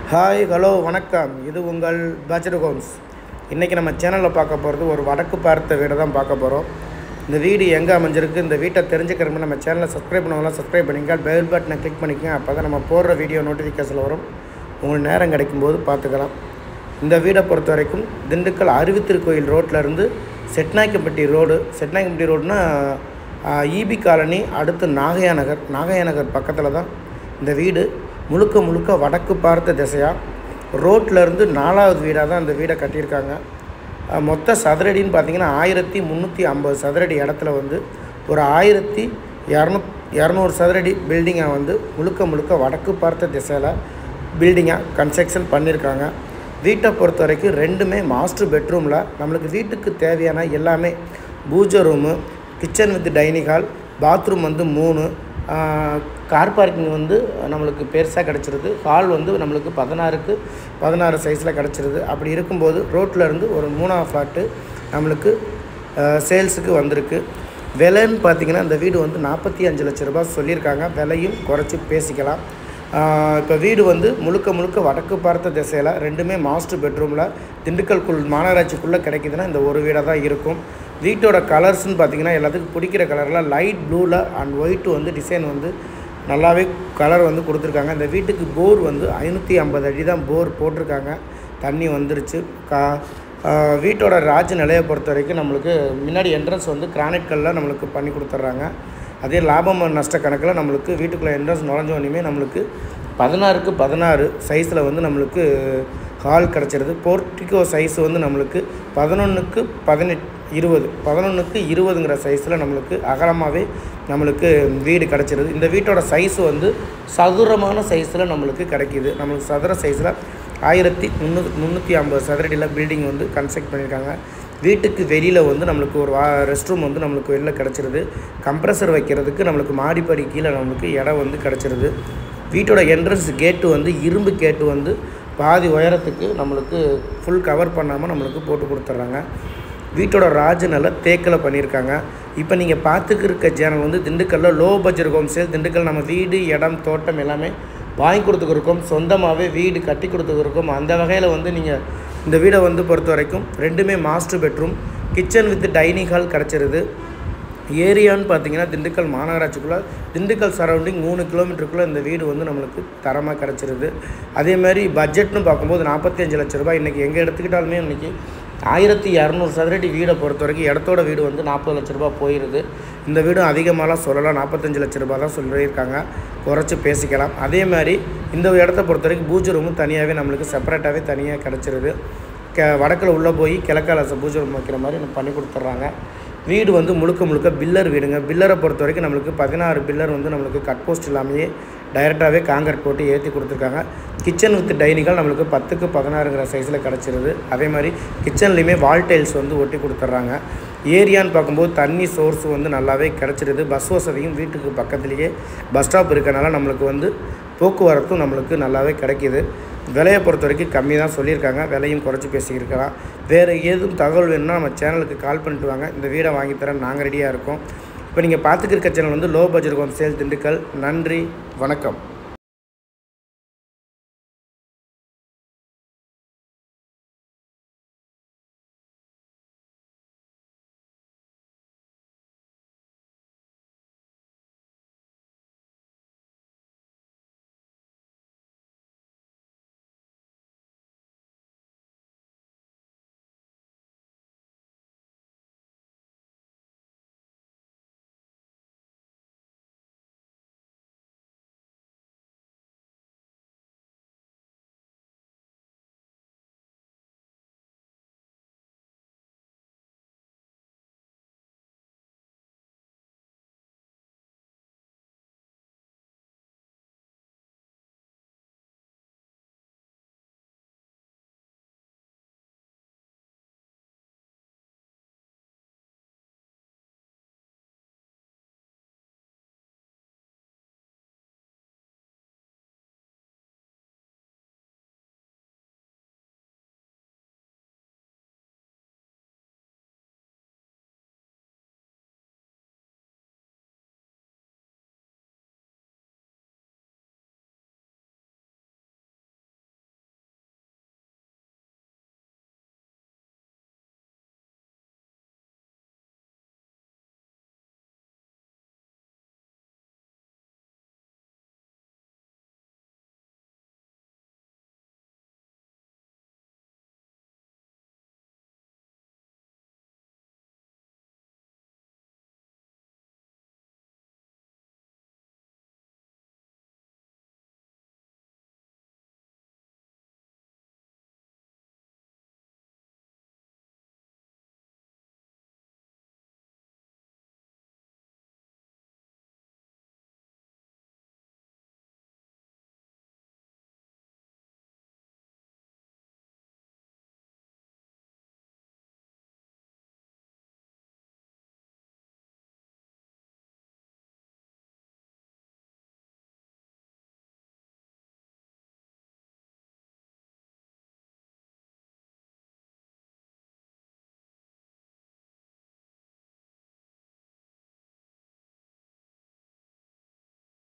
hi hello வணக்கம் இது உங்கள் பட்ஜெட் ஹோம்ஸ் இன்றைக்கி நம்ம சேனலில் பார்க்க போகிறது ஒரு வடக்கு பார்த்த வீடை தான் பார்க்க போகிறோம் இந்த வீடு எங்கே அமைஞ்சிருக்கு இந்த வீட்டை தெரிஞ்சுக்கிறோம்னு நம்ம சேனலை சப்ஸ்கிரைப் பண்ணவங்களாம் சப்ஸ்கிரைப் பண்ணிங்க பெல் பட்டனை கிளிக் பண்ணிக்கங்க அப்போ தான் நம்ம போடுற வீடியோ நோட்டிஃபிகேஷன் வரும் உங்களுக்கு நேரம் கிடைக்கும்போது பார்த்துக்கலாம் இந்த வீடை பொறுத்த வரைக்கும் திண்டுக்கல் அருவித்திருக்கோயில் ரோட்லேருந்து செட்நாயக்கம்பட்டி ரோடு செட்நாயக்கம்பட்டி ரோடுனா இபி காலனி அடுத்து நாகையா நகர் நாகையா நகர் பக்கத்தில் தான் இந்த வீடு முழுக்க முழுக்க வடக்கு பார்த்த திசையாக ரோட்லேருந்து நாலாவது வீடாக தான் இந்த வீடை கட்டியிருக்காங்க அஹ், மொத்த சதுரடின்னு பார்த்தீங்கன்னா ஆயிரத்தி முந்நூற்றி ஐம்பது சதுரடி இடத்துல வந்து ஒரு ஆயிரத்தி இரநூ இரநூறு சதுரடி பில்டிங்கை வந்து முழுக்க முழுக்க வடக்கு பார்த்த திசையில் பில்டிங்காக கன்ஸ்ட்ரக்ஷன் பண்ணியிருக்காங்க வீட்டை பொறுத்த வரைக்கும் ரெண்டுமே மாஸ்டர் பெட்ரூமில் நம்மளுக்கு வீட்டுக்கு தேவையான எல்லாமே pooja room kitchen with dining hall bathroom வந்து மூணு கார் பார்க்கிங் வந்து நம்மளுக்கு பெருசாக கிடச்சிருது ஹால் வந்து நம்மளுக்கு பதினாறுக்கு பதினாறு சைஸில் கிடச்சிருது அப்படி இருக்கும்போது ரோட்டில் இருந்து ஒரு மூணாவது ஃப்ளாட்டு நம்மளுக்கு சேல்ஸுக்கு வந்திருக்கு விலைன்னு பார்த்தீங்கன்னா இந்த வீடு வந்து நாற்பத்தி அஞ்சு லட்ச ரூபாய் சொல்லியிருக்காங்க விலையும் குறைச்சி பேசிக்கலாம் இப்போ வீடு வந்து முழுக்க முழுக்க வடக்கு பார்த்த திசையில் ரெண்டுமே மாஸ்டர் பெட்ரூமில் திண்டுக்கல்குள் மாநகராட்சிக்குள்ளே கிடைக்குதுன்னா இந்த ஒரு வீடாக தான் இருக்கும் வீட்டோட கலர்ஸ்னு பார்த்தீங்கன்னா எல்லாத்துக்கும் பிடிக்கிற கலரில் லைட் ப்ளூவில் அண்ட் ஒயிட்டு வந்து டிசைன் வந்து நல்லாவே கலர் வந்து கொடுத்துருக்காங்க இந்த வீட்டுக்கு போர் வந்து ஐநூற்றி ஐம்பது அடி தான் போர் போட்டிருக்காங்க தண்ணி வந்துருச்சு கா ஆஹ் வீட்டோட ராஜ நிலையை பொறுத்த வரைக்கும் நம்மளுக்கு முன்னாடி என்ட்ரன்ஸ் வந்து கிரானைட் கல்லில் நம்மளுக்கு பண்ணி கொடுத்துட்றாங்க அதே லாபம் நஷ்ட கணக்கில் நம்மளுக்கு வீட்டுக்குள்ளே என்ட்ரன்ஸ் நுழைஞ்சோடனே நம்மளுக்கு பதினாறுக்கு பதினாறு சைஸில் வந்து நம்மளுக்கு ஹால் கிடச்சிருது போர்ட்டிகோ சைஸ் வந்து நம்மளுக்கு பதினொன்றுக்கு பதினெட் இருபது பதினொன்றுக்கு இருபதுங்கிற சைஸில் நம்மளுக்கு அகலமாகவே நம்மளுக்கு வீடு கிடச்சிருது இந்த வீட்டோட சைஸ் வந்து சதுரமான சைஸில் நம்மளுக்கு கிடைக்கிது நம்மளுக்கு சதுர சைஸில் ஆயிரத்தி முந்நூறு முந்நூற்றி ஐம்பது சதுரடியில் பில்டிங் வந்து கன்ஸ்ட்ரக்ட் பண்ணியிருக்காங்க வீட்டுக்கு வெளியில் வந்து நம்மளுக்கு ஒரு வா ரெஸ்ட் ரூம் வந்து நம்மளுக்கு வெளில கிடச்சிருது கம்ப்ரஸர் வைக்கிறதுக்கு நம்மளுக்கு மாடிப்படி கீழே நம்மளுக்கு இடம் வந்து கிடச்சிருது வீட்டோட என்ட்ரன்ஸ் கேட்டு வந்து இரும்பு கேட்டு வந்து பாதி உயரத்துக்கு நம்மளுக்கு ஃபுல் கவர் பண்ணாமல் நம்மளுக்கு போட்டு கொடுத்துட்றாங்க வீட்டோட ராஜ நல்லா தேக்கில் பண்ணியிருக்காங்க இப்போ நீங்கள் பார்த்துக்கு இருக்க சேனல் வந்து திண்டுக்கல்லில் low budget home sale Dindigul நம்ம வீடு இடம் தோட்டம் எல்லாமே வாங்கி கொடுத்துருக்கோம் சொந்தமாகவே வீடு கட்டி கொடுத்துருக்கோம் அந்த வகையில் வந்து நீங்கள் இந்த வீடை வந்து பொறுத்த வரைக்கும் ரெண்டுமே master bedroom kitchen with dining hall கிடச்சிருது ஏரியான்னு பார்த்தீங்கன்னா திண்டுக்கல் மாநகராட்சிக்குள்ளே திண்டுக்கல் சரௌண்டிங் மூணு கிலோமீட்டருக்குள்ளே இந்த வீடு வந்து நம்மளுக்கு தரமாக கிடச்சிருது அதே மாதிரி பட்ஜெட்னு பார்க்கும்போது நாற்பத்தி அஞ்சு லட்ச ரூபாய் இன்றைக்கி எங்கே எடுத்துக்கிட்டாலுமே இன்றைக்கி ஆயிரத்தி இரநூறு சதுரடி வீடை பொறுத்த வரைக்கும் இடத்தோட வீடு வந்து நாற்பது லட்ச ரூபாய் போயிடுது இந்த வீடும் அதிகமாகலாம் சொல்லலாம் நாற்பத்தஞ்சு லட்ச ரூபாய் தான் சொல்லியிருக்காங்க குறைச்சி பேசிக்கலாம் அதே மாதிரி இந்த இடத்த பொறுத்த வரைக்கும் பூஜை ரூமும் தனியாகவே நம்மளுக்கு செப்பரேட்டாகவே தனியாக கிடச்சிருது க வடக்கில் உள்ளே போய் கிழக்கால பூஜை ரூம் வைக்கிற மாதிரி நம்ம பண்ணி கொடுத்துட்றாங்க வீடு வந்து முழுக்க முழுக்க பில்லர் வீடுங்க பில்லரை பொறுத்த வரைக்கும் நம்மளுக்கு பதினாறு பில்லர் வந்து நம்மளுக்கு கட் போஸ்ட் இல்லாமையே டைரெக்டாகவே காங்கிரட் போட்டு ஏற்றி கொடுத்துருக்காங்க கிச்சன் வித் டைனிங்கால் நம்மளுக்கு பத்துக்கு பதினாறுங்கிற சைஸில் கிடச்சிருது அதே மாதிரி கிச்சன்லேயுமே வால் டைல்ஸ் வந்து ஒட்டி கொடுத்துட்றாங்க ஏரியான்னு பார்க்கும்போது தண்ணி சோர்ஸ் வந்து நல்லாவே கிடச்சிருது பஸ் வசதியும் வீட்டுக்கு பக்கத்துலேயே பஸ் ஸ்டாப் இருக்கனால நம்மளுக்கு வந்து போக்குவரத்தும் நம்மளுக்கு நல்லாவே கிடைக்கிது விலையை பொறுத்த வரைக்கும் கம்மி தான் சொல்லியிருக்காங்க விலையும் குறைச்சி பேசியிருக்கலாம் வேறு ஏதும் தகவல் வேணும்னா நம்ம சேனலுக்கு கால் பண்ணிட்டு வாங்க இந்த வீடை வாங்கி தர நாங்கள் ரெடியாக இருக்கோம் இப்போ நீங்கள் பார்த்துக்கிருக்க சேனல் வந்து low budget home sale Dindigul நன்றி வணக்கம்